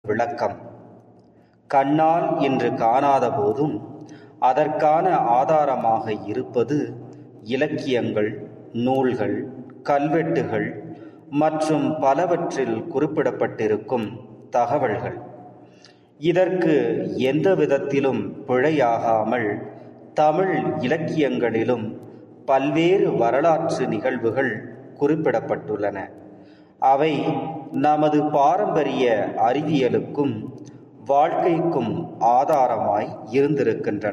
விளக்கம் கண்ணால் இன்று காணாத போதும் அதற்கான ஆதாரமாக இருப்பது இலக்கியங்கள் நூல்கள் கல்வெட்டுகள் மற்றும் பலவற்றில் குறிப்பிடப்பட்டிருக்கும் தகவல்கள் இதற்கு எந்த விதத்திலும் பிழையாகாமல் தமிழ் இலக்கியங்களிலும் பல்வேறு வரலாற்று நிகழ்வுகள் குறிப்பிடப்பட்டுள்ளன அவை நமது பாரம்பரிய அறிவியலுக்கும் வாழ்க்கைக்கும் ஆதாரமாய் இருந்திருக்கின்றன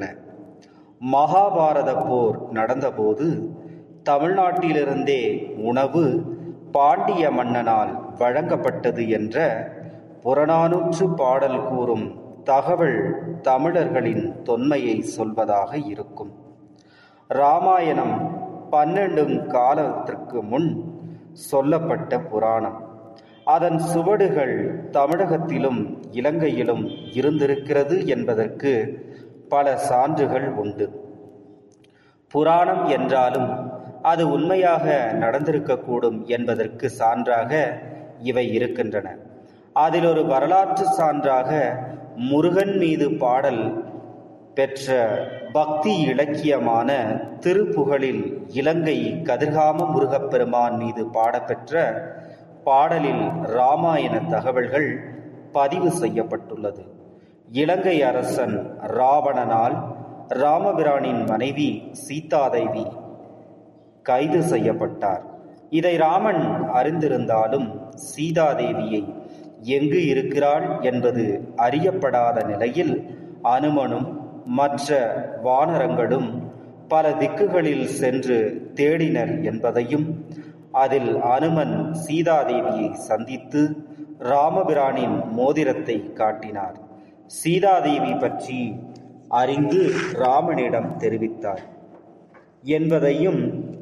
மகாபாரத போர் நடந்தபோது தமிழ்நாட்டிலிருந்தே உணவு பாண்டிய மன்னனால் வழங்கப்பட்டது என்ற புறநானூற்று பாடல் கூறும் தகவல் தமிழர்களின் தொன்மையை சொல்வதாக இருக்கும் இராமாயணம் பன்னெண்டும் காலத்திற்கு முன் சொல்லப்பட்ட புராணம் அதன் சுவடுகள் தமிழகத்திலும் இலங்கையிலும் இருந்திருக்கிறது என்பதற்கு பல சான்றுகள் உண்டு புராணம் என்றாலும் அது உண்மையாக நடந்திருக்கக்கூடும் என்பதற்கு சான்றாக இவை இருக்கின்றன அதில் ஒரு வரலாற்று சான்றாக முருகன் மீது பாடல் பெற்ற பக்தி இலக்கியமான திருப்புகழில் இலங்கை கதிர்காம முருகப்பெருமான் மீது பாடப்பெற்ற பாடலில் இராமாயண தகவல்கள் பதிவு செய்யப்பட்டுள்ளது இலங்கை அரசன் ராவணனால் ராமபிரானின் மனைவி சீதாதேவி கைது செய்யப்பட்டார் இதை ராமன் அறிந்திருந்தாலும் சீதாதேவியை எங்கு இருக்கிறாள் என்பது அறியப்படாத நிலையில் அனுமனும் மற்ற வானரங்களும் பல திக்குகளில் சென்று தேடினர் என்பதையும் அதில் அனுமன் சீதாதேவியை சந்தித்து ராமபிரானின் மோதிரத்தை காட்டினார் சீதாதேவி பற்றி அறிந்து ராமனிடம் தெரிவித்தார் என்பதையும்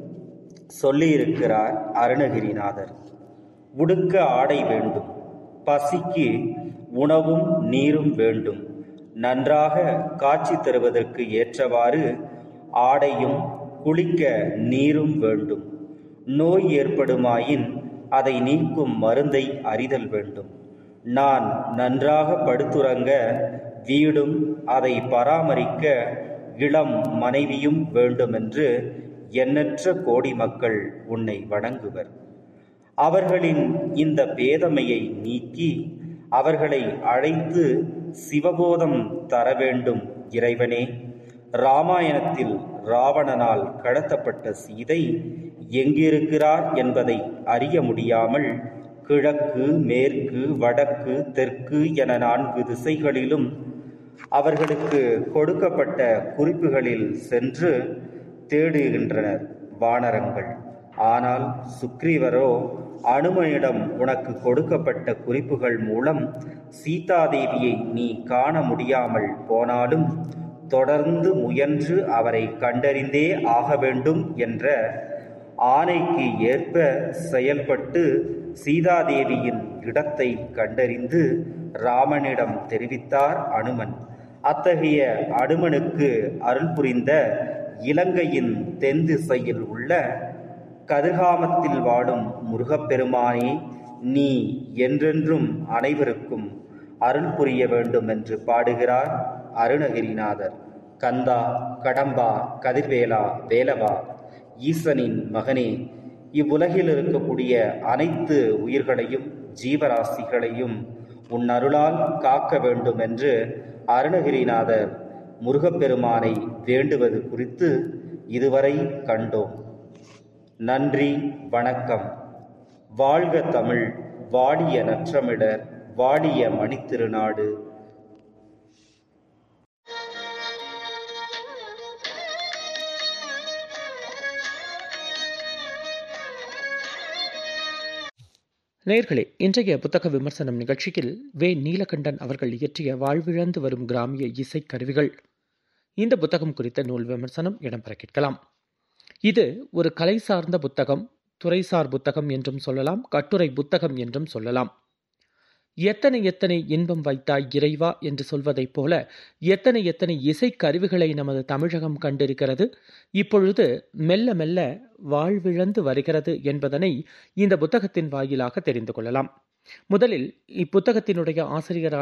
சொல்லியிருக்கிறார் அருணகிரிநாதர் உடுக்க ஆடை வேண்டும் பசிக்கு உணவும் நீரும் வேண்டும் நன்றாக காட்சி தருவதற்கு ஏற்றவாறு ஆடையும் குளிக்க நீரும் வேண்டும் நோய் ஏற்படுமாயின் அதை நீக்கும் மருந்தை அறிதல் வேண்டும் நான் நன்றாக படுத்துறங்க வீடும் அதை பராமரிக்க இளம் மனைவியும் வேண்டுமென்று எண்ணற்ற கோடி மக்கள் உன்னை வணங்குவர் அவர்களின் இந்த பேதமையை நீக்கி அவர்களை அழைத்து சிவபோதம் தர வேண்டும் இறைவனே ராமாயணத்தில் ராவணனால் கடத்தப்பட்ட சீதை எங்கிருக்கிறார் என்பதை அறிய முடியாமல் கிழக்கு மேற்கு வடக்கு தெற்கு என நான்கு திசைகளிலும் அவர்களுக்கு கொடுக்கப்பட்ட குறிப்புகளில் சென்று தேடுகின்றனர் வானரங்கள் ஆனால் சுக்ரீவரோ அனுமனிடம் உனக்கு கொடுக்கப்பட்ட குறிப்புகள் மூலம் சீதாதேவியை நீ காண முடியாமல் போனாலும் தொடர்ந்து முயன்று அவரை கண்டறிந்தே ஆக வேண்டும் என்ற ஆணைக்கு ஏற்ப செயல்பட்டு சீதாதேவியின் இடத்தை கண்டறிந்து ராமனிடம் தெரிவித்தார் அனுமன் அத்தகைய அனுமனுக்கு அருள் புரிந்த இலங்கையின் தென் திசையில் உள்ள கதிர்காமத்தில் வாடும் முருகப்பெருமானே நீ என்றென்றும் அனைவருக்கும் அருள் புரிய வேண்டும் என்று பாடுகிறார் அருணகிரிநாதர் கந்தா கடம்பா கதிர்வேலா வேலவா ஈசனின் மகனே இவ்வுலகில் இருக்கக்கூடிய அனைத்து உயிர்களையும் ஜீவராசிகளையும் உன் அருளால் காக்க வேண்டும் என்று அருணகிரிநாதர் முருகப்பெருமானை வேண்டுவது குறித்து இதுவரை கண்டோம் நன்றி வணக்கம் வாழ்க தமிழ் வாடிய நற்றமிழர் வாடிய மணித்திருநாடு நேர்களே இன்றைய புத்தக விமர்சனம் நிகழ்ச்சியில் வே நீலகண்டன் அவர்கள் இயற்றிய வாழ்விழந்து வரும் கிராமிய இசை கருவிகள் இந்த புத்தகம் குறித்த நூல் விமர்சனம் இடம்பெற கேட்கலாம் இது ஒரு கலை சார்ந்த புத்தகம் துறைசார் புத்தகம் என்றும் சொல்லலாம் கட்டுரை புத்தகம் என்றும் சொல்லலாம் எத்தனை எத்தனை இன்பம் வைத்தாய் இறைவா என்று சொல்வதைப் போல எத்தனை எத்தனை இசை கருவிகளை நமது தமிழகம் கண்டிருக்கிறது இப்பொழுது மெல்ல மெல்ல வாழ்விழந்து வருகிறது என்பதனை இந்த புத்தகத்தின் வாயிலாக தெரிந்து கொள்ளலாம் முதலில் இப்புத்தகத்தினுடைய ஆசிரியரான